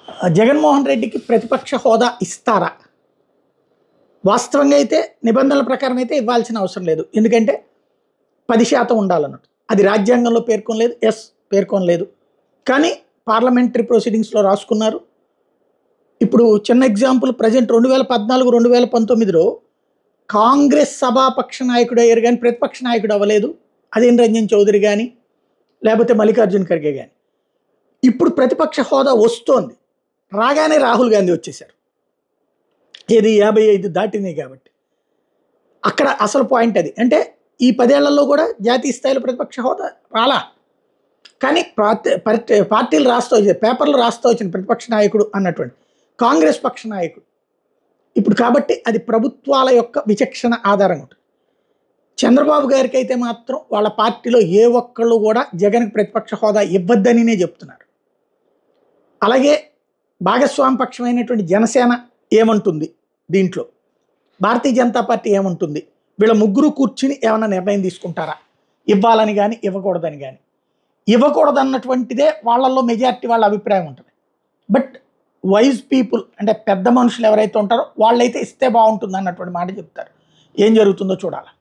ఆ, జగన్మోహన్ రెడ్డికి ప్రతిపక్ష హోదా ఇస్తారా వాస్తవంగా అయితే నిబంధనల ప్రకారం అయితే ఇవ్వాల్సిన అవసరం లేదు ఎందుకంటే పది శాతం ఉండాలన్నట్టు అది రాజ్యాంగంలో పేర్కొనలేదు ఎస్ పేర్కొనలేదు కానీ పార్లమెంటరీ ప్రొసీడింగ్స్లో రాసుకున్నారు ఇప్పుడు చిన్న ఎగ్జాంపుల్ ప్రజెంట్ రెండు వేల పద్నాలుగు రెండు వేల పంతొమ్మిదిలో కాంగ్రెస్ సభాపక్ష నాయకుడు అయ్యారు కానీ ప్రతిపక్ష నాయకుడు అవ్వలేదు అదేం రంజన్ చౌదరి కానీ లేకపోతే మల్లికార్జున్ ఖర్గే కానీ ఇప్పుడు ప్రతిపక్ష హోదా వస్తోంది రాగానే రాహుల్ గాంధీ వచ్చేసారు ఏది యాభై ఐదు దాటినాయి కాబట్టి అక్కడ అసలు పాయింట్ అది అంటే ఈ పదేళ్లలో కూడా జాతీయ స్థాయిలో ప్రతిపక్ష హోదా రాలా కానీ పార్టీ పార్టీ- పార్టీలు రాస్తూ వచ్చాయి పేపర్లు రాస్తూ వచ్చిన ప్రతిపక్ష నాయకుడు అన్నటువంటి కాంగ్రెస్ పక్ష నాయకుడు ఇప్పుడు కాబట్టి అది ప్రభుత్వాల యొక్క విచక్షణ ఆధారంగా ఉంటుంది చంద్రబాబు గారికి అయితే మాత్రం వాళ్ళ పార్టీలో ఏ ఒక్కళ్ళు కూడా జగన్కి ప్రతిపక్ష హోదా ఇవ్వద్దనినే చెప్తున్నారు అలాగే భాగస్వామి పక్షమైనటువంటి జనసేన ఏమంటుంది దీంట్లో భారతీయ జనతా పార్టీ ఏమంటుంది వీళ్ళ ముగ్గురు కూర్చుని ఏమైనా నిర్ణయం తీసుకుంటారా ఇవ్వాలని కానీ ఇవ్వకూడదని కానీ ఇవ్వకూడదన్నటువంటిదే వాళ్ళల్లో మెజారిటీ వాళ్ళ అభిప్రాయం ఉంటుంది బట్ వైజ్ పీపుల్ అంటే పెద్ద మనుషులు ఎవరైతే ఉంటారో వాళ్ళైతే ఇస్తే బాగుంటుంది అన్నటువంటి మాట చెప్తారు ఏం జరుగుతుందో చూడాలి